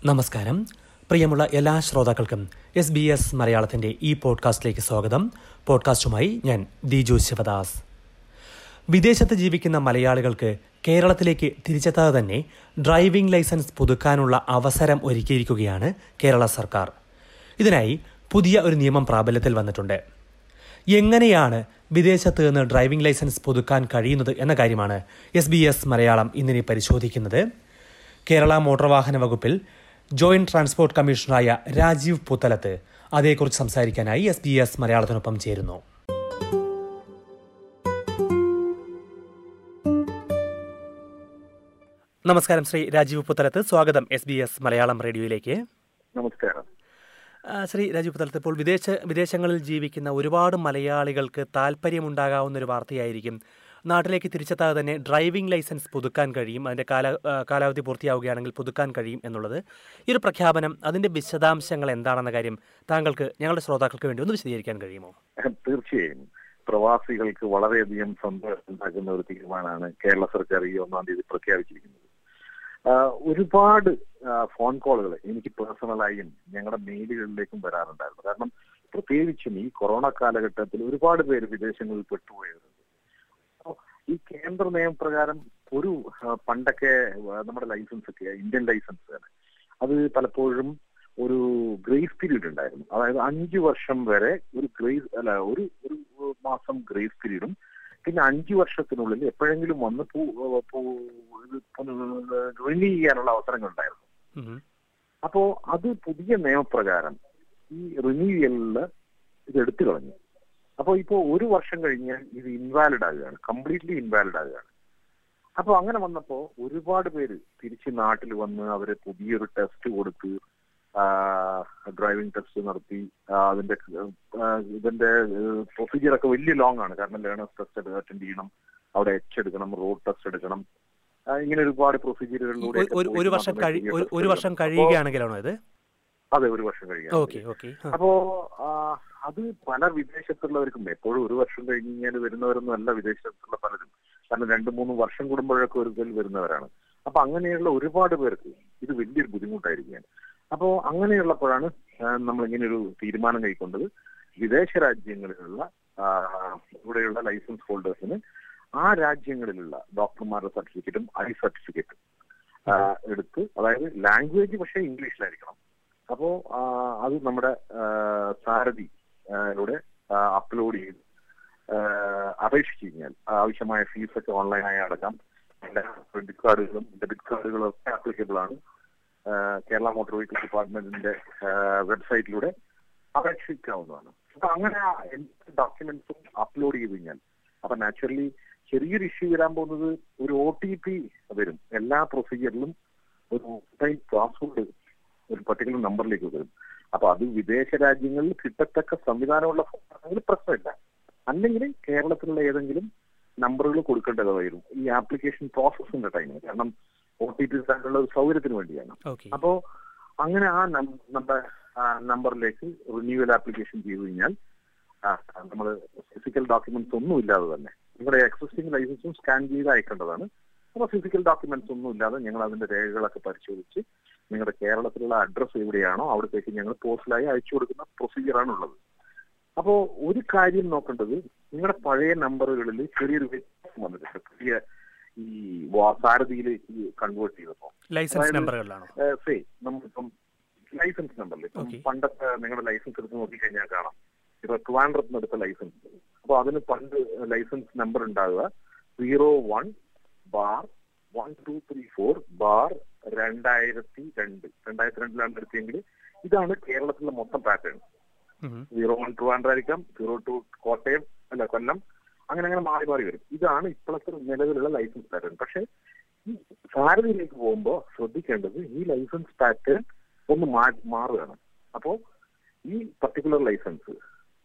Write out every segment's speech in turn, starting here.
നമസ്കാരം പ്രിയമുള്ള എല്ലാ ശ്രോതാക്കൾക്കും എസ് ബി എസ് മലയാളത്തിന്റെ ഈ പോഡ്കാസ്റ്റിലേക്ക് സ്വാഗതം പോഡ്കാസ്റ്റുമായി ഞാൻ ദിജു ശിവദാസ് വിദേശത്ത് ജീവിക്കുന്ന മലയാളികൾക്ക് കേരളത്തിലേക്ക് തിരിച്ചെത്താതെ തന്നെ ഡ്രൈവിംഗ് ലൈസൻസ് പുതുക്കാനുള്ള അവസരം ഒരുക്കിയിരിക്കുകയാണ് കേരള സർക്കാർ ഇതിനായി പുതിയ ഒരു നിയമം പ്രാബല്യത്തിൽ വന്നിട്ടുണ്ട് എങ്ങനെയാണ് വിദേശത്ത് നിന്ന് ഡ്രൈവിംഗ് ലൈസൻസ് പുതുക്കാൻ കഴിയുന്നത് എന്ന കാര്യമാണ് എസ് ബി എസ് മലയാളം ഇന്നിനി പരിശോധിക്കുന്നത് കേരള മോട്ടോർ വാഹന വകുപ്പിൽ ജോയിന്റ് ട്രാൻസ്പോർട്ട് കമ്മീഷണറായ രാജീവ് പുത്തലത്ത് അതേക്കുറിച്ച് സംസാരിക്കാനായി എസ് ബി എസ് മലയാളത്തിനൊപ്പം ചേരുന്നു നമസ്കാരം ശ്രീ രാജീവ് പുത്തലത്ത് സ്വാഗതം എസ് ബി എസ് മലയാളം റേഡിയോയിലേക്ക് നമസ്കാരം ആ, ശ്രീ രാജീവ് പുത്തലത്ത് ഇപ്പോൾ വിദേശ വിദേശങ്ങളിൽ ജീവിക്കുന്ന ഒരുപാട് മലയാളികൾക്ക് താല്പര്യമുണ്ടാകാവുന്ന ഒരു വാർത്തയായിരിക്കും നാട്ടിലേക്ക് തിരിച്ചെത്താതെ തന്നെ ഡ്രൈവിംഗ് ലൈസൻസ് പുതുക്കാൻ കഴിയും അതിൻ്റെ കാല ആ, കാലാവധി പൂർത്തിയാവുകയാണെങ്കിൽ പുതുക്കാൻ കഴിയും എന്നുള്ളത് ഈ ഒരു പ്രഖ്യാപനം അതിൻ്റെ വിശദാംശങ്ങൾ എന്താണെന്ന കാര്യം താങ്കൾക്ക് ഞങ്ങളുടെ ശ്രോതാക്കൾക്ക് വേണ്ടി ഒന്ന് വിശദീകരിക്കാൻ കഴിയുമോ തീർച്ചയായും പ്രവാസികൾക്ക് വളരെയധികം സന്തോഷം ഉണ്ടാക്കുന്ന ഒരു തീരുമാനമാണ് കേരള സർക്കാർ ഈ ഒന്നാം തീയതി പ്രഖ്യാപിച്ചിരിക്കുന്നത് ആ, ഒരുപാട് ആ, ഫോൺ കോളുകൾ എനിക്ക് പേഴ്സണലായും ഞങ്ങളുടെ മെയിലുകളിലേക്കും വരാറുണ്ടായിരുന്നു കാരണം പ്രത്യേകിച്ചും ഈ കൊറോണ കാലഘട്ടത്തിൽ ഒരുപാട് പേര് വിദേശങ്ങളിൽ പെട്ടുപോയവരുണ്ട് അപ്പോ ഈ കേന്ദ്ര നിയമപ്രകാരം ഒരു ആ, പണ്ടൊക്കെ ആ, നമ്മുടെ ലൈസൻസ് ഒക്കെ ഇന്ത്യൻ ലൈസൻസ് അത് പലപ്പോഴും ഒരു ഗ്രേസ് പീരീഡ് ഉണ്ടായിരുന്നു അതായത് അഞ്ചു വർഷം വരെ ഒരു ഗ്രേസ് അല്ല ഒരു ഒരു മാസം ഗ്രേസ് പീരീഡും പിന്നെ അഞ്ചു വർഷത്തിനുള്ളിൽ എപ്പോഴെങ്കിലും വന്ന് റിന്യൂ ചെയ്യാനുള്ള അവസരങ്ങൾ ഉണ്ടായിരുന്നു ഉം. അപ്പോ അത് പുതിയ നിയമപ്രകാരം ഈ റിന്യൂവലില് ഇത് എടുത്തു കളഞ്ഞു അപ്പോ ഇപ്പോ ഒരു വർഷം കഴിഞ്ഞാൽ ഇത് ഇൻവാലിഡ് ആകുകയാണ് കംപ്ലീറ്റ്ലി ഇൻവാലിഡ് ആകുകയാണ് അപ്പൊ അങ്ങനെ വന്നപ്പോ ഒരുപാട് പേര് തിരിച്ച് നാട്ടിൽ വന്ന് അവര് പുതിയൊരു ടെസ്റ്റ് കൊടുത്ത് ഡ്രൈവിംഗ് ടെസ്റ്റ് നടത്തി ആ, അതിന്റെ ആ, ഇതിന്റെ പ്രൊസീജിയർ ഒക്കെ വലിയ ലോങ് ആണ് കാരണം ലേണേഴ്സ് ടെസ്റ്റ് അറ്റൻഡ് ചെയ്യണം അവിടെ എച്ച് എടുക്കണം റോഡ് ടെസ്റ്റ് എടുക്കണം ആ, ഇങ്ങനെ ഒരുപാട് പ്രൊസീജിയറുകളിലൂടെ ഒരു- ഒരു- ഒരു വർഷം കഴി ഒരു- ഒരു വർഷം കഴിയുകയാണെങ്കിലാണോ ഇത് അതെ ഒരു വർഷം കഴിയാൻ ഓക്കെ ഓക്കെ അപ്പോ ആ, അത് പല വിദേശത്തുള്ളവർക്കും എപ്പോഴും ഒരു വർഷം കഴിഞ്ഞ് കഴിഞ്ഞാൽ വരുന്നവരൊന്നും അല്ല വിദേശത്തുള്ള പലരും കാരണം രണ്ടു മൂന്ന് വർഷം കൂടുമ്പോഴൊക്കെ ഒരു ഇതിൽ വരുന്നവരാണ് അപ്പൊ അങ്ങനെയുള്ള ഒരുപാട് പേർക്ക് ഇത് വലിയൊരു ബുദ്ധിമുട്ടായിരിക്കുകയാണ് അപ്പോ അങ്ങനെയുള്ളപ്പോഴാണ് ആ, നമ്മൾ ഇങ്ങനെ ഒരു തീരുമാനം കൈക്കൊണ്ടത് വിദേശ രാജ്യങ്ങളിലുള്ള ആ, ഇവിടെയുള്ള ലൈസൻസ് ഹോൾഡേഴ്സിന് ആ രാജ്യങ്ങളിലുള്ള ഡോക്ടർമാരുടെ സർട്ടിഫിക്കറ്റും ഐ സർട്ടിഫിക്കറ്റും എടുത്ത് അതായത് ലാംഗ്വേജ് പക്ഷേ ഇംഗ്ലീഷിലായിരിക്കണം അപ്പോ ആ, അത് നമ്മുടെ ആ, സാരഥി ആ, ലൂടെ അപ്ലോഡ് ചെയ്ത് ആ, അപേക്ഷിച്ച് കഴിഞ്ഞാൽ ആവശ്യമായ ഫീസ് ഒക്കെ ഓൺലൈനായി അടക്കാം എല്ലാ ക്രെഡിറ്റ് കാർഡുകളും ഡെബിറ്റ് കാർഡുകളും ഒക്കെ ആപ്ലിക്കബിൾ ആണ് ആ, കേരള മോട്ടോർ വെഹിക്കിൾ ഡിപ്പാർട്ട്മെന്റിന്റെ വെബ്സൈറ്റിലൂടെ അപേക്ഷിക്കാവുന്നതാണ് അപ്പൊ അങ്ങനെ എല്ലാ ഡോക്യുമെന്റ്സും അപ്ലോഡ് ചെയ്ത് കഴിഞ്ഞാൽ അപ്പൊ നാച്ചുറലി ചെറിയൊരു ഇഷ്യൂ വരാൻ പോകുന്നത് ഒരു ഒ ടി പി വരും എല്ലാ പ്രൊസീജിയറിലും ഒരു ടൈം പാസ്വേഡ് ഒരു പർട്ടിക്കുലർ നമ്പറിലേക്ക് വരും അപ്പൊ അത് വിദേശ രാജ്യങ്ങളിൽ കിട്ടത്തക്ക സംവിധാനമുള്ള ഫോണാണെങ്കിൽ പ്രശ്നമില്ല അല്ലെങ്കിൽ കേരളത്തിലുള്ള ഏതെങ്കിലും നമ്പറുകൾ കൊടുക്കേണ്ടത് വരും ഈ ആപ്ലിക്കേഷൻ പ്രോസസ്സിന്റെ ടൈമിൽ കാരണം ഒ ടി പി തരത്തിലുള്ള ഒരു സൗകര്യത്തിന് വേണ്ടിയാണ് ഓക്കെ അപ്പോ അങ്ങനെ ആ നം- നമ്മുടെ ആ നമ്പറിലേക്ക് റിന്യൂവൽ ആപ്ലിക്കേഷൻ ചെയ്തു കഴിഞ്ഞാൽ നമ്മൾ ഫിസിക്കൽ ഡോക്യുമെന്റ്സ് ഒന്നും ഇല്ലാതെ തന്നെ നിങ്ങളുടെ എക്സിസ്റ്റിംഗ് ലൈസൻസും സ്കാൻ ചെയ്ത് അയക്കേണ്ടതാണ് അപ്പോൾ ഫിസിക്കൽ ഡോക്യുമെന്റ്സ് ഒന്നും ഇല്ലാതെ ഞങ്ങൾ അതിന്റെ രേഖകളൊക്കെ പരിശോധിച്ച് നിങ്ങളുടെ കേരളത്തിലുള്ള അഡ്രസ്സ് എവിടെയാണോ അവിടത്തേക്ക് ഞങ്ങൾ പോസ്റ്റിലായി അയച്ചു കൊടുക്കുന്ന പ്രൊസീജിയറാണ് ഉള്ളത് അപ്പോ ഒരു കാര്യം നോക്കേണ്ടത് നിങ്ങളുടെ പഴയ നമ്പറുകളിൽ ചെറിയൊരു വ്യത്യാസം വന്നിട്ടുണ്ട് പുതിയ ഈ വാ- സാരഥിയിലേക്ക് കൺവേർട്ട് ചെയ്തപ്പോ ലൈസൻസ് അതായത് നമ്പറുകളിലാണോ സേ നമ്മളിപ്പം ലൈസൻസ് നമ്പറിൽ ഇപ്പം Okay. പണ്ടത്തെ നിങ്ങളുടെ ലൈസൻസ് എടുത്ത് നോക്കിക്കഴിഞ്ഞാൽ കാണാം ഇപ്പൊ ട്രിവാൻഡ്രത്ത് എടുത്ത ലൈസൻസ് അപ്പൊ അതിന് പണ്ട് ലൈസൻസ് നമ്പർ ഉണ്ടാകുക zero one bar one two three four bar രണ്ടായിരത്തി രണ്ട് രണ്ടായിരത്തി രണ്ടിലാണ് എടുത്തെങ്കിൽ ഇതാണ് കേരളത്തിലെ മൊത്തം പാറ്റേൺ ഉം. സീറോ വൺ ട്രിവാൻഡ്രം ആയിരിക്കാം സീറോ ടു കോട്ടയം അല്ല കൊല്ലം അങ്ങനെ അങ്ങനെ മാറി മാറി വരും ഇതാണ് ഇപ്പോഴത്തെ നിലവിലുള്ള ലൈസൻസ് പാറ്റേൺ പക്ഷെ ഈ സാരഥിയിലേക്ക് പോകുമ്പോൾ ശ്രദ്ധിക്കേണ്ടത് ഈ ലൈസൻസ് പാറ്റേൺ ഒന്ന് മാ- മാറുകയാണ് അപ്പോ ഈ പർട്ടിക്കുലർ ലൈസൻസ്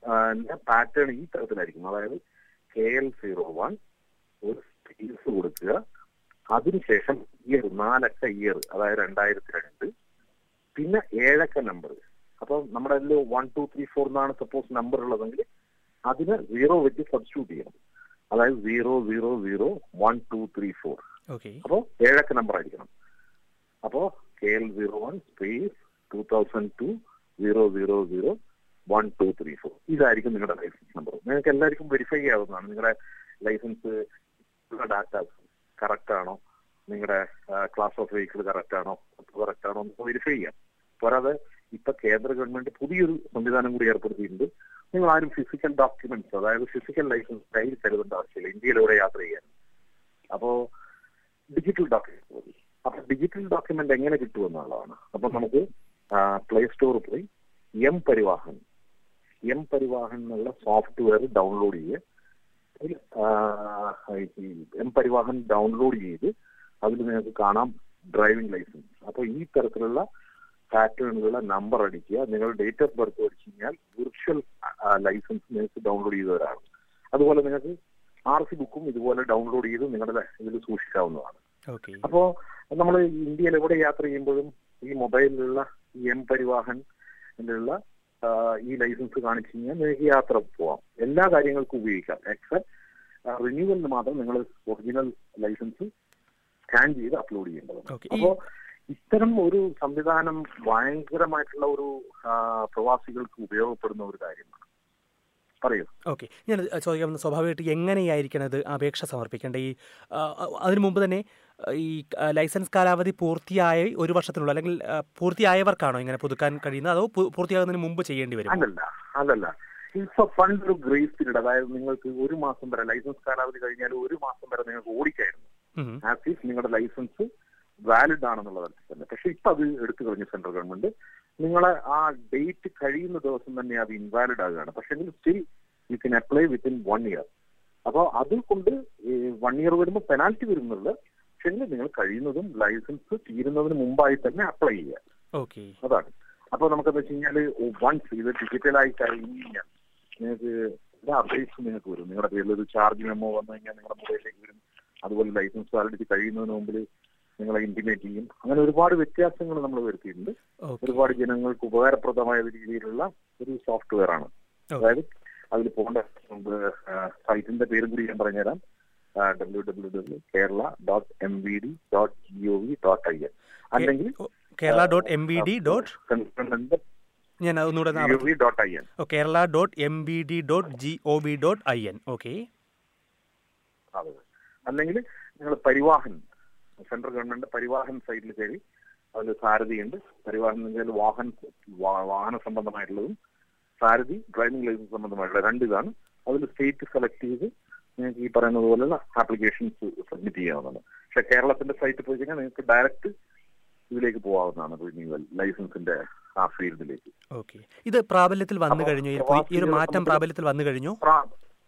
പാറ്റേൺ ഈ തരത്തിലായിരിക്കും അതായത് കെ എൽ സീറോ വൺ ഒരു സ്പേസ് കൊടുക്കുക അതിനുശേഷം ഇയർ നാലക്ക ഇയർ അതായത് രണ്ടായിരത്തി രണ്ട് പിന്നെ ഏഴക്ക നമ്പർ അപ്പൊ നമ്മുടെ അതിൽ വൺ ടു ത്രീ ഫോർ എന്നാണ് സപ്പോസ് നമ്പർ ഉള്ളതെങ്കിൽ അതിന് സീറോ വെച്ച് സബ്സ്റ്റിറ്റ്യൂട്ട് ചെയ്യണം അതായത് zero zero zero one two three four okay അപ്പോ ഏഴക്ക നമ്പർ ആയിരിക്കണം അപ്പോ K K L zero one space two thousand two zero zero zero one two three four ഇതായിരിക്കും നിങ്ങളുടെ ലൈസൻസ് നമ്പർ നിങ്ങൾക്ക് എല്ലാവർക്കും വെരിഫൈ ചെയ്യാവുന്നതാണ് നിങ്ങളുടെ ലൈസൻസ് ഡാറ്റ കറക്റ്റ് ആണോ നിങ്ങളുടെ ക്ലാസ് ഓഫ് വെഹിക്കിൾ കറക്റ്റ് ആണോ കറക്റ്റ് ആണോ എന്ന് വെരിഫൈ ചെയ്യാം പോരാതെ ഇപ്പൊ കേന്ദ്ര ഗവൺമെന്റ് പുതിയൊരു സംവിധാനം കൂടി ഏർപ്പെടുത്തിയിട്ടുണ്ട് നിങ്ങൾ ആരും ഫിസിക്കൽ ഡോക്യുമെന്റ്സ് അതായത് ഫിസിക്കൽ ലൈസൻസ് കയ്യിൽ കരുതേണ്ട ആവശ്യമില്ല ഇന്ത്യയിലൂടെ യാത്ര ചെയ്യാൻ അപ്പോ ഡിജിറ്റൽ ഡോക്യുമെന്റ് മതി അപ്പൊ ഡിജിറ്റൽ ഡോക്യുമെന്റ് എങ്ങനെ കിട്ടുമെന്നുള്ളതാണ് അപ്പൊ നമുക്ക് പ്ലേ സ്റ്റോറിൽ പോയി എം പരിവാഹൻ എം പരിവാഹൻ എന്നുള്ള സോഫ്റ്റ്വെയർ ഡൗൺലോഡ് ചെയ്യുക അതിൽ, ആ, ഈ എം പരിവാഹൻ ഡൗൺലോഡ് ചെയ്ത് അതിൽ നിങ്ങൾക്ക് കാണാം ഡ്രൈവിംഗ് ലൈസൻസ് അപ്പൊ ഈ തരത്തിലുള്ള പാറ്റേണുകളുടെ നമ്പർ അടിക്കുക നിങ്ങൾ ഡേറ്റ് ഓഫ് ബർത്ത് അടിച്ചു കഴിഞ്ഞാൽ വിർച്വൽ ലൈസൻസ് നിങ്ങൾക്ക് ഡൗൺലോഡ് ചെയ്ത് തരാം അതുപോലെ നിങ്ങൾക്ക് ആർ സി ബുക്കും ഇതുപോലെ ഡൗൺലോഡ് ചെയ്ത് നിങ്ങളുടെ ഇതിൽ സൂക്ഷിക്കാവുന്നതാണ് ഓക്കെ അപ്പോ നമ്മൾ ഇന്ത്യയിൽ എവിടെ യാത്ര ചെയ്യുമ്പോഴും ഈ മൊബൈലിലുള്ള ഈ എം പരിവാഹനിലുള്ള ആ, ഈ ലൈസൻസ് കാണിച്ചു കഴിഞ്ഞാൽ നിങ്ങൾക്ക് യാത്ര പോവാം എല്ലാ കാര്യങ്ങൾക്കും ഉപയോഗിക്കാം എക്സെപ്റ്റ് റിന്യൂവലിന് മാത്രം നിങ്ങൾ ഒറിജിനൽ ലൈസൻസ് സ്കാൻ ചെയ്ത് അപ്ലോഡ് ചെയ്യേണ്ടതാണ് ഓക്കെ ഈ അപ്പോ ഇത്തരം ഒരു സംവിധാനം ഭയങ്കരമായിട്ടുള്ള ഒരു ആ, പ്രവാസികൾക്ക് ഉപയോഗപ്പെടുന്ന ഒരു കാര്യമാണ് പറയൂ ഓക്കെ ഞാൻ ചോദിക്കാവുന്ന സ്വാഭാവികമായിട്ട് എങ്ങനെയായിരിക്കണം ഇത് അപേക്ഷ സമർപ്പിക്കേണ്ടത് ഈ ആ, അതിനു മുമ്പ് തന്നെ ആ, ഈ ആ, ലൈസൻസ് കാലാവധി പൂർത്തിയായി ഒരു വർഷത്തിനുള്ള അല്ലെങ്കിൽ ആ, പൂർത്തിയായവർക്കാണോ ഇങ്ങനെ പുതുക്കാൻ കഴിയുന്നത് അതോ പൂ- പൂർത്തിയാകുന്നതിന് മുമ്പ് ചെയ്യേണ്ടി വരും അല്ലല്ല അല്ലല്ല ഇപ്പൊ ഫണ്ട് ഒരു ഗ്രേസ് പീരീഡ് അതായത് നിങ്ങൾക്ക് ഒരു മാസം വരെ ലൈസൻസ് കാലാവധി കഴിഞ്ഞാൽ ഒരു മാസം വരെ നിങ്ങൾക്ക് ഓടിക്കായിരുന്നു ആസ് ഇഫ് നിങ്ങളുടെ ലൈസൻസ് വാലിഡ് ആണെന്നുള്ള തരത്തിൽ തന്നെ പക്ഷെ ഇപ്പൊ അത് എടുത്തു കഴിഞ്ഞു സെൻട്രൽ ഗവൺമെന്റ് നിങ്ങളെ ആ ഡേറ്റ് കഴിയുന്ന ദിവസം തന്നെ അത് ഇൻവാലിഡ് ആകുകയാണ് പക്ഷെ still you can apply within one year അപ്പോൾ അതുകൊണ്ട് വൺ ഇയർ വരുമ്പോൾ പെനാൽറ്റി വരുന്നുള്ളത് പക്ഷെ നിങ്ങൾ കഴിയുന്നതും ലൈസൻസ് തീരുന്നതിന് മുമ്പായി തന്നെ അപ്ലൈ ചെയ്യുക ഓക്കെ അതാണ് അപ്പൊ നമുക്കെന്ന് വെച്ച് കഴിഞ്ഞാല് വൺസ് ഇത് ഡിജിറ്റലായി കഴിഞ്ഞ് കഴിഞ്ഞാൽ നിങ്ങൾക്ക് എല്ലാ അപ്ഡേറ്റ്സും നിങ്ങൾക്ക് വരും നിങ്ങളുടെ പേരിൽ ഒരു ചാർജ് മെമ്മോ വന്നു കഴിഞ്ഞാൽ നിങ്ങളുടെ മൊബൈലിലേക്ക് വരും അതുപോലെ ലൈസൻസ് വാലിഡിറ്റി കഴിയുന്നതിന് മുമ്പിൽ നിങ്ങളെ ഇന്റിമേറ്റ് ചെയ്യും അങ്ങനെ ഒരുപാട് വ്യത്യാസങ്ങൾ നമ്മൾ വരുത്തിയിട്ടുണ്ട് ഓക്കെ ഒരുപാട് ജനങ്ങൾക്ക് ഉപകാരപ്രദമായ രീതിയിലുള്ള ഒരു സോഫ്റ്റ്വെയർ ആണ് അതായത് അതിൽ പോകേണ്ട സൈറ്റിന്റെ പേരും കൂടി ഞാൻ പറഞ്ഞുതരാം W W W Kerala dot M V D dot G O V dot I N അല്ലെങ്കിൽ Kerala dot M B D dot consultant ഞാൻ ഒന്നുകൂടെ ഒന്ന് G O V dot I N ഓ, Kerala dot M B D dot G O V dot I N okay അതെ അല്ലെങ്കിൽ നിങ്ങൾ Parivahan central government Parivahan സൈറ്റിൽ കയറി അതിൽ സാരഥി ഉണ്ട് പരിവാഹൻ എന്ന് വെച്ചാൽ വാഹൻ വാ- വാഹന സംബന്ധമായിട്ടുള്ളതും സാരഥി ഡ്രൈവിംഗ് ലൈസൻസ് സംബന്ധമായിട്ടുള്ള രണ്ട് ഇതാണ് അതിൽ സ്റ്റേറ്റ് സെലക്ട് ചെയ്ത് നിങ്ങൾക്ക് ഈ പറയുന്നത് പോലുള്ള ആപ്ലിക്കേഷൻസ് സബ്മിറ്റ് ചെയ്യാവുന്നതാണ് പക്ഷെ കേരളത്തിന്റെ സൈറ്റിൽ പോയി കഴിഞ്ഞാൽ നിങ്ങൾക്ക് ഡയറക്റ്റ് ഇതിലേക്ക് പോകാവുന്നതാണ് റിന്യൂവൽ ലൈസൻസിന്റെ ആ ഫീൽഡിലേക്ക് ഓക്കെ ഇത് പ്രാബല്യത്തിൽ വന്നു അപ്പോ കഴിഞ്ഞു ഇപ്പോൾ ഈ ഒരു പ്രവാസികളെ മാറ്റം സംബന്ധിച്ച് പ്രാബല്യത്തിൽ വന്നു കഴിഞ്ഞു പ്രാ-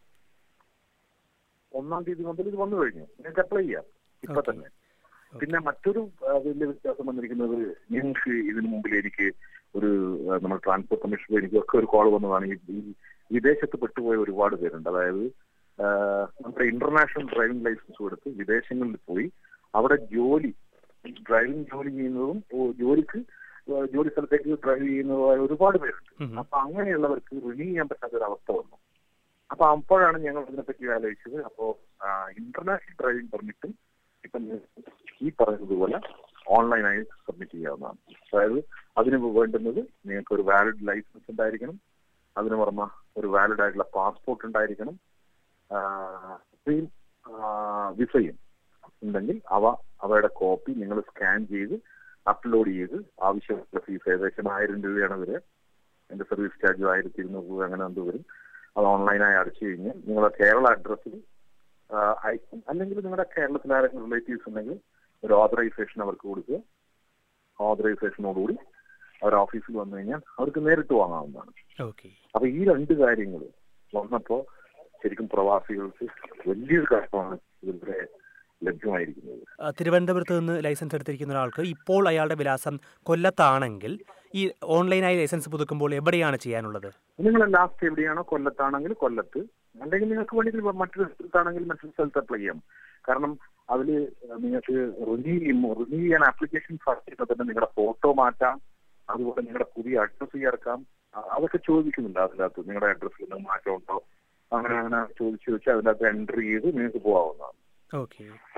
ഒന്നാം തീയതി മുതൽ ഇത് വന്നു കഴിഞ്ഞു നിങ്ങൾക്ക് അപ്ലൈ ചെയ്യാം ഇപ്പൊ Okay. തന്നെ പിന്നെ മറ്റൊരു ആ, വലിയ വ്യത്യാസം വന്നിരിക്കുന്നത് ഞങ്ങൾക്ക് ഇതിനു മുമ്പിൽ എനിക്ക് ഒരു ആ, നമ്മുടെ ട്രാൻസ്പോർട്ട് കമ്മീഷൻ എനിക്കൊക്കെ ഒരു കോൾ വന്നതാണ് ഈ ഈ വിദേശത്ത് പെട്ടുപോയ ഒരുപാട് പേരുണ്ട് അതായത് ആ, നമ്മുടെ ഇന്റർനാഷണൽ ഡ്രൈവിംഗ് ലൈസൻസ് എടുത്ത് വിദേശങ്ങളിൽ പോയി അവിടെ ജോലി ഡ്രൈവിംഗ് ജോലി ചെയ്യുന്നതും ഓ, ജോലിക്ക് ആ, ജോലി സ്ഥലത്തേക്ക് ഡ്രൈവ് ചെയ്യുന്നതുമായ ഒരുപാട് പേരുണ്ട് ഉം. അപ്പൊ അങ്ങനെയുള്ളവർക്ക് റിന്യൂ ചെയ്യാൻ പറ്റാത്ത ഒരു അവസ്ഥ വന്നു അപ്പൊ അപ്പോഴാണ് ഞങ്ങൾ ഇതിനെപ്പറ്റി ആലോചിച്ചത് അപ്പോ ഇന്റർനാഷണൽ ഡ്രൈവിംഗ് പെർമിറ്റും ഇപ്പം ഈ പറയുന്നതുപോലെ ഓൺലൈനായി സബ്മിറ്റ് ചെയ്യാവുന്നതാണ് അതായത് അതിന് വേണ്ടുന്നത് നിങ്ങൾക്ക് ഒരു വാലിഡ് ലൈസൻസ് ഉണ്ടായിരിക്കണം അതിന് പുറമെ ഒരു വാലിഡ് ആയിട്ടുള്ള പാസ്പോർട്ട് ഉണ്ടായിരിക്കണം ഇത്രയും വിസയും ഉണ്ടെങ്കിൽ അവ അവയുടെ കോപ്പി നിങ്ങൾ സ്കാൻ ചെയ്ത് അപ്ലോഡ് ചെയ്ത് ആവശ്യമുള്ള ഫീസ് ഏകദേശം ആയിരം രൂപയാണ് വരെ എന്റെ സർവീസ് ചാർജ് ആയിരത്തി ഇരുന്നൂറ് രൂപ അങ്ങനെ എന്തോ വരും അത് ഓൺലൈനായി അടച്ചു കഴിഞ്ഞാൽ നിങ്ങളുടെ കേരള അഡ്രസ്സിൽ അയക്കും അല്ലെങ്കിൽ നിങ്ങളുടെ കേരളത്തിൽ ആരെങ്കിലും റിലേറ്റീവ്സ് ഉണ്ടെങ്കിൽ ഒരു ഓതറൈസേഷൻ അവർക്ക് കൊടുക്കുക ഓതറൈസേഷനോടുകൂടി അവർ ഓഫീസിൽ വന്നു കഴിഞ്ഞാൽ അവർക്ക് നേരിട്ട് വാങ്ങാവുന്നതാണ് ഓക്കെ അപ്പൊ ഈ രണ്ട് കാര്യങ്ങൾ വന്നപ്പോ ശരിക്കും പ്രവാസികൾക്ക് വലിയൊരു കാര്യമാണ് ഇതിലൂടെ ലഭ്യമായിരിക്കുന്നത് ആ, തിരുവനന്തപുരത്ത് നിന്ന് ലൈസൻസ് എടുത്തിരിക്കുന്ന ഒരാൾക്ക് ഇപ്പോൾ അയാളുടെ വിലാസം കൊല്ലത്താണെങ്കിൽ ഈ ഓൺലൈനായി ലൈസൻസ് പുതുക്കുമ്പോൾ എവിടെയാണ് ചെയ്യാനുള്ളത് നിങ്ങൾ ലാസ്റ്റ് എവിടെയാണോ കൊല്ലത്താണെങ്കിൽ കൊല്ലത്ത് അല്ലെങ്കിൽ നിങ്ങൾക്ക് വേണമെങ്കിൽ മറ്റൊരു സ്ഥലത്താണെങ്കിൽ മറ്റൊരു സ്ഥലത്ത് അപ്ലൈ ചെയ്യാം കാരണം അതിൽ നിങ്ങൾക്ക് റിന്യൂ ചെയ്യുമ്പോൾ റിന്യൂ ചെയ്യാൻ ആപ്ലിക്കേഷൻ ഫസ്റ്റ് ചെയ്യുമ്പോൾ തന്നെ നിങ്ങളുടെ ഫോട്ടോ മാറ്റാം അതുപോലെ നിങ്ങളുടെ പുതിയ അഡ്രസ്സ് ചേർക്കാം അ- അതൊക്കെ ചോദിക്കുന്നുണ്ട് അതിനകത്ത് നിങ്ങളുടെ അഡ്രസ്സിൽ നിന്ന് മാറ്റം ഉണ്ടോ അങ്ങനെ അങ്ങനെ ചോദിച്ചു വെച്ച് അതിനകത്ത് എൻട്രി ചെയ്ത് നിങ്ങൾക്ക് പോകാവുന്നതാണ് ഓക്കെ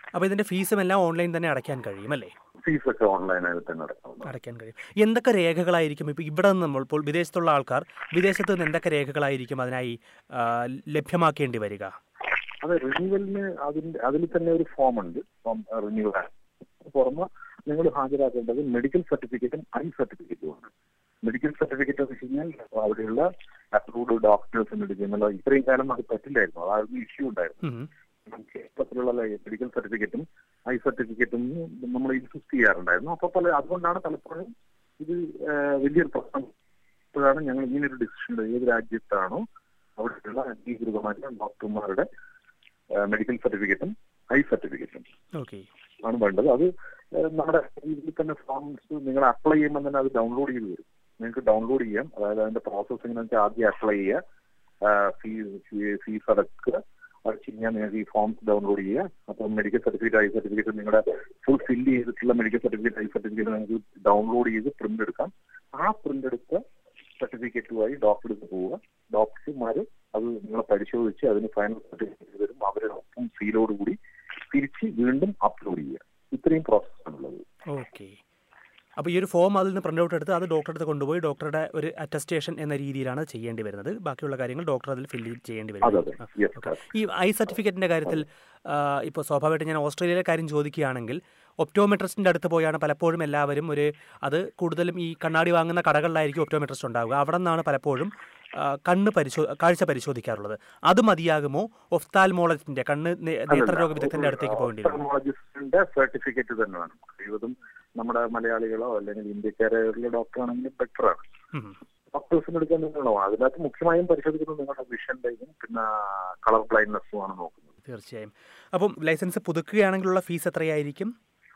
അപ്പോൾ ഇതിന്റെ ഫീസും എല്ലാം ഓൺലൈൻ തന്നെ അടയ്ക്കാൻ കഴിയും അല്ലേ ഫീസൊക്കെ ഓൺലൈനായി തന്നെ അടക്കാവുന്നതാണ് അടയ്ക്കാൻ കഴിയും എന്തൊക്കെ രേഖകളായിരിക്കും ഇപ്പോൾ ഇവിടെ നിന്ന് നമ്മൾ ഇപ്പോൾ വിദേശത്തുള്ള ആൾക്കാർ വിദേശത്ത് നിന്ന് എന്തൊക്കെ രേഖകളായിരിക്കും അതിനായി ആ, ലഭ്യമാക്കേണ്ടി വരിക അത് റിന്യൂവലിന് അതിന്റെ അതിൽ തന്നെ ഒരു ഫോം ഉണ്ട് ഫോം റിന്യൂവൽ പുറമെ നിങ്ങൾ ഹാജരാക്കേണ്ടത് മെഡിക്കൽ സർട്ടിഫിക്കറ്റും ഐ സർട്ടിഫിക്കറ്റും ആണ് മെഡിക്കൽ സർട്ടിഫിക്കറ്റ് എന്ന് വെച്ച് കഴിഞ്ഞാൽ അവിടെയുള്ള അപ്രൂവ്ഡ് ഡോക്ടേഴ്സിന് എടുക്കുന്നുള്ള ഇത്രയും കാലം അത് പറ്റില്ലായിരുന്നു അതായിരുന്നു ഇഷ്യൂ ഉണ്ടായിരുന്നു ഉം. കേരളത്തിലുള്ള മെഡിക്കൽ സർട്ടിഫിക്കറ്റും ഐ സർട്ടിഫിക്കറ്റും നമ്മൾ ഇൻസിസ്റ്റ് ചെയ്യാറുണ്ടായിരുന്നു അപ്പൊ പല അതുകൊണ്ടാണ് പലപ്പോഴും ഇത് ആ, വലിയൊരു പ്രശ്നം ഇപ്പോഴാണ് ഞങ്ങൾ ഇങ്ങനെ ഒരു ഡിസിഷൻ ഏത് രാജ്യത്താണോ അവിടെയുള്ള അംഗീകൃതമായ ഡോക്ടർമാരുടെ മെഡിക്കൽ സർട്ടിഫിക്കറ്റും ഐ സർട്ടിഫിക്കറ്റും ഓക്കെ ആണ് വേണ്ടത് അത് ആ, നമ്മുടെ ഇതിൽ തന്നെ ഫോംസ് നിങ്ങൾ അപ്ലൈ ചെയ്യുമ്പോൾ തന്നെ അത് ഡൗൺലോഡ് ചെയ്ത് വരും നിങ്ങൾക്ക് ഡൗൺലോഡ് ചെയ്യാം അതായത് അതിന്റെ പ്രോസസ് എങ്ങനെ വെച്ചാൽ ആദ്യം അപ്ലൈ ചെയ്യുക ഫീസ് ഫീസ് അടക്കുക അത് കഴിഞ്ഞാൽ നിങ്ങൾക്ക് ഈ ഫോംസ് ഡൗൺലോഡ് ചെയ്യുക അപ്പം മെഡിക്കൽ സർട്ടിഫിക്കറ്റ് ഐ സർട്ടിഫിക്കറ്റ് നിങ്ങളുടെ ഫുൾ ഫില്ല് ചെയ്തിട്ടുള്ള മെഡിക്കൽ സർട്ടിഫിക്കറ്റ് ഐ സർട്ടിഫിക്കറ്റ് നിങ്ങൾക്ക് ഡൗൺലോഡ് ചെയ്ത് പ്രിന്റ് എടുക്കാം ആ പ്രിന്റ് എടുത്ത സർട്ടിഫിക്കറ്റുമായി ഡോക്ടർ അടുത്ത് പോവുക ഡോക്ടർമാർ അത് നിങ്ങളെ പരിശോധിച്ച് അതിന് ഫൈനൽ സർട്ടിഫിക്കറ്റ് തരും അവരുടെ ഒപ്പം സീലോട് കൂടി തിരിച്ച് വീണ്ടും അപ്ലോഡ് ചെയ്യുക ഇത്രയും പ്രോസസ്സാണുള്ളത് ഓക്കെ അപ്പോൾ ഈ ഒരു ഫോം അതിൽ നിന്ന് പ്രിൻ്റ് ഔട്ട് എടുത്ത് അത് ഡോക്ടറെ അടുത്ത് കൊണ്ടുപോയി ഡോക്ടറുടെ ഒരു അറ്റസ്റ്റേഷൻ എന്ന രീതിയിലാണ് ചെയ്യേണ്ടി വരുന്നത് ബാക്കിയുള്ള കാര്യങ്ങൾ ഡോക്ടർ അതിൽ ഫില്ല് ചെയ്യേണ്ടി വരും അതെ അതെ ആ, യെസ് ഓക്കെ. ഈ ഐ സർട്ടിഫിക്കറ്റിൻ്റെ കാര്യത്തിൽ ഇപ്പോൾ സ്വാഭാവികമായിട്ട് ഞാൻ ഓസ്ട്രേലിയയിലെ കാര്യം ചോദിക്കുകയാണെങ്കിൽ ഒപ്റ്റോമെട്രിസ്റ്റിൻ്റെ അടുത്ത് പോയാണ് പലപ്പോഴും എല്ലാവരും ഒരു അത് കൂടുതലും ഈ കണ്ണാടി വാങ്ങുന്ന കടകളിലായിരിക്കും ഒപ്റ്റോമെട്രിസ്റ്റ് ഉണ്ടാവുക അവിടെ നിന്നാണ് പലപ്പോഴും ആ, കണ്ണ് പരിശോ കാഴ്ച പരിശോധിക്കാറുള്ളത് അത് മതിയാകുമോ ഒഫ്താൽമോളജിൻ്റെ കണ്ണ് നേ- നേത്രരോഗ വിദഗ്ധൻ്റെ അടുത്തേക്ക് പോകേണ്ടി വരും ഓഫ്തൽമോളജിസ്റ്റിന്റെ സർട്ടിഫിക്കറ്റ് തന്നെ വേണം കഴിവതും നമ്മുടെ മലയാളികളോ അല്ലെങ്കിൽ ഇന്ത്യക്കാരുള്ള ഡോക്ടർ ആണെങ്കിൽ ബെറ്റർ ആണ് ഉം. ഡോക്ടേഴ്സിന് എടുക്കാൻ നിങ്ങളോ അതിനകത്ത് മുഖ്യമായും പരിശോധിക്കുന്നത് നിങ്ങളുടെ വിഷന്റെയും പിന്നെ കളർ ബ്ലൈൻഡ്നെസ്സും ആണ് നോക്കുന്നത് തീർച്ചയായും അപ്പം ലൈസൻസ് പുതുക്കുകയാണെങ്കിലുള്ള ഫീസ് എത്രയായിരിക്കും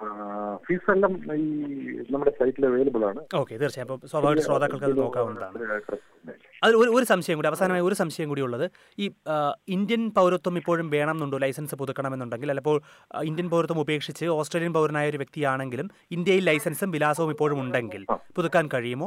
ഫീസ് എല്ലാം ഈ നമ്മുടെ സൈറ്റിൽ അവൈലബിൾ ആണ് ഓക്കെ തീർച്ചയായും അപ്പോൾ സ്വാഭാവിക ശ്രോതാക്കൾക്ക് അത് നോക്കാവുന്നതാണ് നോക്കാവുന്നതാണ് അതിൽ ഒരു ഒരു സംശയം കൂടി അവസാനമായി ഒരു സംശയം കൂടി ഉള്ളത് ഈ ആ, ഇന്ത്യൻ പൗരത്വം ഇപ്പോഴും വേണമെന്നുണ്ടോ ലൈസൻസ് പുതുക്കണമെന്നുണ്ടെങ്കിൽ അല്ലെങ്കിൽ ആ, ഇന്ത്യൻ പൗരത്വം ഉപേക്ഷിച്ച് ഓസ്ട്രേലിയൻ പൗരനായ ഒരു വ്യക്തിയാണെങ്കിലും ഇന്ത്യയിൽ ലൈസൻസും വിലാസവും ഇപ്പോഴും ഉണ്ടെങ്കിൽ പുതുക്കാൻ കഴിയുമോ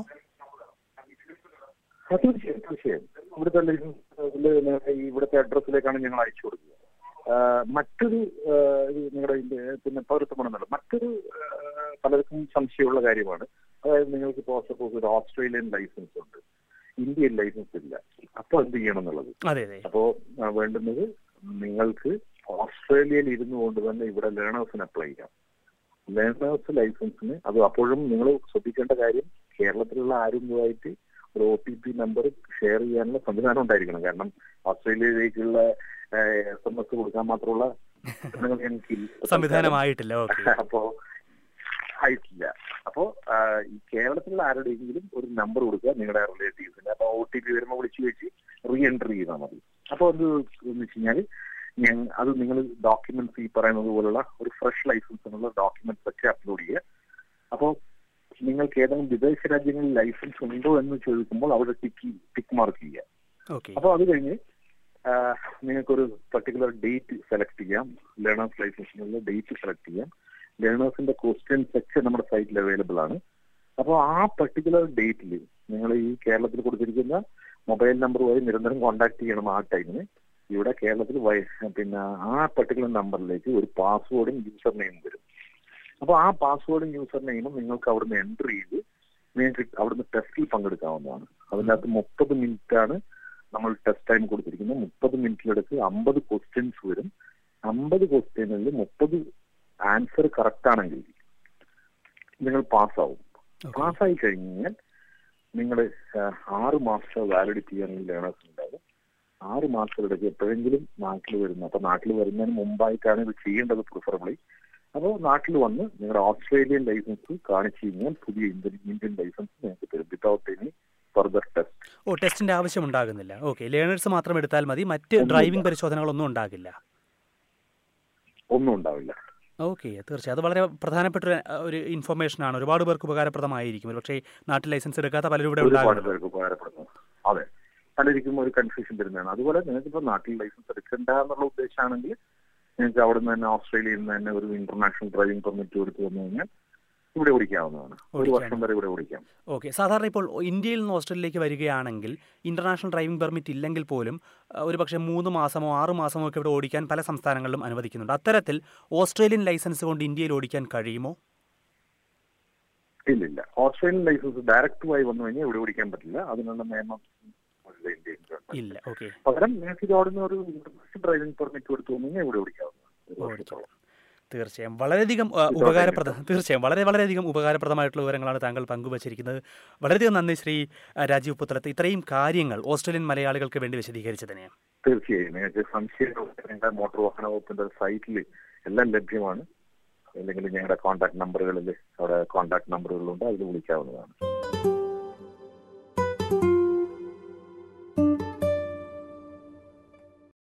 ആ, തീർച്ചയായും തീർച്ചയായും ഇവിടുത്തെ ലൈസൻസ് ഇതില് നേരെ ഈ ഇവിടുത്തെ അഡ്രസ്സിലേക്കാണ് ഞങ്ങൾ അയച്ചു കൊടുക്കുക ആ, മറ്റൊരു ആ, ഈ നിങ്ങളുടെ ഇതിന്റെ പിന്നെ പൗരത്വമാണെന്നല്ല മറ്റൊരു ആ, പലർക്കും സംശയമുള്ള കാര്യമാണ് അതായത് നിങ്ങൾക്ക് ഇപ്പോൾ സപ്പോസ് ഒരു ഓസ്ട്രേലിയൻ ലൈസൻസ് ഉണ്ട് ഇന്ത്യൻ ലൈസൻസ് ഇല്ല അപ്പോൾ എന്ത് ചെയ്യണം എന്നുള്ളത് അതെ അതെ അപ്പോ ആ, വേണ്ടുന്നത് നിങ്ങൾക്ക് ഓസ്ട്രേലിയയിൽ ഇരുന്നു കൊണ്ട് തന്നെ ഇവിടെ ലേണേഴ്സിന് അപ്ലൈ ചെയ്യാം ലേണേഴ്സ് ലൈസൻസിന് അത് അപ്പോഴും നിങ്ങൾ ശ്രദ്ധിക്കേണ്ട കാര്യം കേരളത്തിലുള്ള ആരുമായിട്ട് ഒരു O T P number share ചെയ്യാനുള്ള സംവിധാനം ഉണ്ടായിരിക്കണം കാരണം ഓസ്ട്രേലിയയിലേക്കുള്ള എസ് എം എസ് കൊടുക്കാൻ മാത്രമുള്ള സാധനങ്ങൾ ഞങ്ങൾക്കില്ല. സംവിധാനമായിട്ടില്ല ഓക്കെ അപ്പോ ആയിട്ടില്ല അപ്പോ ആ, ഈ കേരളത്തിലുള്ള ആരുടെയെങ്കിലും ഒരു നമ്പർ കൊടുക്കുക നിങ്ങളുടെ റിലേറ്റീവ്സിന്റെ അപ്പൊ ഒ ടി പി വരുമ്പോൾ വിളിച്ചു വെച്ച് റീ എൻട്രി ചെയ്താൽ മതി അപ്പൊ അത് എന്ന് വെച്ച് കഴിഞ്ഞാല് ഞാൻ അത് നിങ്ങൾ ഡോക്യുമെന്റ്സ് ഈ പറയുന്നത് പോലുള്ള ഒരു ഫ്രഷ് ലൈസൻസിനുള്ള ഡോക്യുമെന്റ്സ് ഒക്കെ അപ്ലോഡ് ചെയ്യുക അപ്പോൾ നിങ്ങൾക്ക് ഏതെങ്കിലും വിദേശ രാജ്യങ്ങളിൽ ലൈസൻസ് ഉണ്ടോ എന്ന് ചോദിക്കുമ്പോൾ അവിടെ ടിക്ക് ടിക്ക് മാർക്ക് ചെയ്യുക ഓക്കെ അപ്പോൾ അത് കഴിഞ്ഞ് ആ, നിങ്ങൾക്കൊരു പർട്ടിക്കുലർ ഡേറ്റ് സെലക്ട് ചെയ്യാം ലേണേഴ്സ് ലൈസൻസിനുള്ള ഡേറ്റ് സെലക്ട് ചെയ്യാം ലേണേഴ്സിന്റെ ക്വസ്റ്റ്യൻസ് ഒക്കെ നമ്മുടെ സൈറ്റിൽ അവൈലബിൾ ആണ് അപ്പോൾ ആ പർട്ടിക്കുലർ ഡേറ്റിൽ നിങ്ങൾ ഈ കേരളത്തിൽ കൊടുത്തിരിക്കുന്ന മൊബൈൽ നമ്പറുമായി നിരന്തരം കോൺടാക്ട് ചെയ്യണം ആ ടൈമിന് ഇവിടെ കേരളത്തിൽ വൈ- പിന്നെ ആ പർട്ടിക്കുലർ നമ്പറിലേക്ക് ഒരു പാസ്വേഡും യൂസർ നെയിം വരും അപ്പോൾ ആ പാസ്വേഡും യൂസർ നെയിമും നിങ്ങൾക്ക് അവിടുന്ന് എൻ്റർ ചെയ്ത് നിങ്ങൾക്ക് അവിടുന്ന് ടെസ്റ്റിൽ പങ്കെടുക്കാവുന്നതാണ് അതിനകത്ത് മുപ്പത് മിനിറ്റ് ആണ് നമ്മൾ ടെസ്റ്റ് ടൈം കൊടുത്തിരിക്കുന്നത് മുപ്പത് മിനിറ്റിലെടുത്ത് അമ്പത് ക്വസ്റ്റ്യൻസ് വരും അമ്പത് ക്വസ്റ്റ്യനിൽ മുപ്പത് ആൻസർ കറക്റ്റ് ആണെങ്കിൽ നിങ്ങൾ പാസ്സാവും പാസ്സായി കഴിഞ്ഞാൽ നിങ്ങൾ ആറ് മാസത്തെ വാലിഡിറ്റി ആണ് ഈ ലേണേഴ്സ് ഉണ്ടാവും ആറ് മാസത്തിലിടയ്ക്ക് എപ്പോഴെങ്കിലും നാട്ടിൽ വരുന്ന അപ്പൊ നാട്ടിൽ വരുന്നതിന് മുമ്പായിട്ടാണ് ഇത് ചെയ്യേണ്ടത് പ്രിഫറബിളി അപ്പോൾ നാട്ടിൽ വന്ന് നിങ്ങളുടെ ഓസ്ട്രേലിയൻ ലൈസൻസ് കാണിച്ചു കഴിഞ്ഞാൽ പുതിയ ഇന്ത്യൻ ഇന്ത്യൻ ലൈസൻസ് നിങ്ങൾക്ക് തരും വിതൗട്ട് എനി ഫർദർ ടെസ്റ്റ് ഓ ടെസ്റ്റിന്റെ ആവശ്യം ഉണ്ടാകുന്നില്ല ഓക്കെ ലേണേഴ്സ് മാത്രം എടുത്താൽ മതി മറ്റ് ഡ്രൈവിംഗ് പരിശോധനകളൊന്നും ഉണ്ടാകില്ല ഒന്നും ഉണ്ടാവില്ല ഓക്കെ തീർച്ചയായും അത് വളരെ പ്രധാനപ്പെട്ട ഒരു, അഹ്, ഒരു ഇൻഫർമേഷൻ ആണ് ഒരുപാട് പേർക്ക് ഉപകാരപ്രദമായിരിക്കും പക്ഷേ നാട്ടിൽ ലൈസൻസ് എടുക്കാത്ത പലരും ഇവിടെ ഒരുപാട് ഉണ്ടാകും പേർക്ക് ഉപകാരപ്പെടുന്നു അതെ പലരിക്കും ഒരു കൺഫ്യൂഷൻ വരുന്നതാണ് അതുപോലെ നിങ്ങൾക്ക് ഇപ്പോൾ നാട്ടിൽ ലൈസൻസ് എടുക്കണ്ട എന്നുള്ള ഉദ്ദേശമാണെങ്കിൽ നിങ്ങൾക്ക് അവിടെ നിന്ന് തന്നെ ഓസ്ട്രേലിയയിൽ നിന്ന് തന്നെ ഒരു ഇന്റർനാഷണൽ ഡ്രൈവിംഗ് പെർമിറ്റ് കൊടുത്തു വന്നു കഴിഞ്ഞാൽ ഇവിടെ ഓടിക്കാവുന്നതാണ് ഒരു ഓടിക്കാം. വർഷം വരെ ഇവിടെ ഓടിക്കാം ഓക്കെ സാധാരണ ഇപ്പോൾ ഇന്ത്യയിൽ നിന്ന് ഓസ്ട്രേലിയയിലേക്ക് വരികയാണെങ്കിൽ ഇന്റർനാഷണൽ ഡ്രൈവിംഗ് പെർമിറ്റ് ഇല്ലെങ്കിൽ പോലും ഒരു പക്ഷേ മൂന്ന് മാസമോ ആറ് മാസമോ ഒക്കെ ഇവിടെ ഓടിക്കാൻ പല സംസ്ഥാനങ്ങളിലും അനുവദിക്കുന്നുണ്ട് അത്തരത്തിൽ ഓസ്ട്രേലിയൻ ലൈസൻസ് കൊണ്ട് ഇന്ത്യയിൽ ഓടിക്കാൻ കഴിയുമോ ഇല്ലില്ല ഓസ്ട്രേലിയൻ ലൈസൻസ് ഡയറക്റ്റുമായി വന്നു കഴിഞ്ഞാൽ ഇവിടെ ഓടിക്കാൻ പറ്റില്ല അതിനുള്ള നിയമം ഇല്ല ഇന്ത്യൻ ഗവൺമെന്റ് ഇല്ല ഓക്കെ പകരം നിങ്ങൾക്ക് ഇത് ഓടുന്ന ഒരു ഡ്രൈവിംഗ് പെർമിറ്റ് എടുത്തു വന്നു കഴിഞ്ഞാൽ ഇവിടെ ഓടിക്കാവുന്നതാണ് ഒരു വർഷത്തോളം. തീർച്ചയായും വളരെയധികം ആ, ഉപകാരപ്രദ തീർച്ചയായും വളരെ വളരെയധികം ഉപകാരപ്രദമായിട്ടുള്ള വിവരങ്ങളാണ് താങ്കൾ പങ്കുവച്ചിരിക്കുന്നത് വളരെയധികം നന്ദി ശ്രീ ആ, രാജീവ് പുത്രത്ത് ഇത്രയും കാര്യങ്ങൾ ഓസ്ട്രേലിയൻ മലയാളികൾക്ക് വേണ്ടി വിശദീകരിച്ചതിന് തീർച്ചയായും നിങ്ങൾക്ക് സംശയം ഞങ്ങളുടെ മോട്ടോർ വാഹന വകുപ്പിന്റെ സൈറ്റിൽ എല്ലാം ലഭ്യമാണ് അല്ലെങ്കിൽ ഞങ്ങളുടെ കോൺടാക്ട് നമ്പറുകളിൽ അവിടെ കോൺടാക്ട് നമ്പറുകളുണ്ട് അതിൽ വിളിക്കാവുന്നതാണ്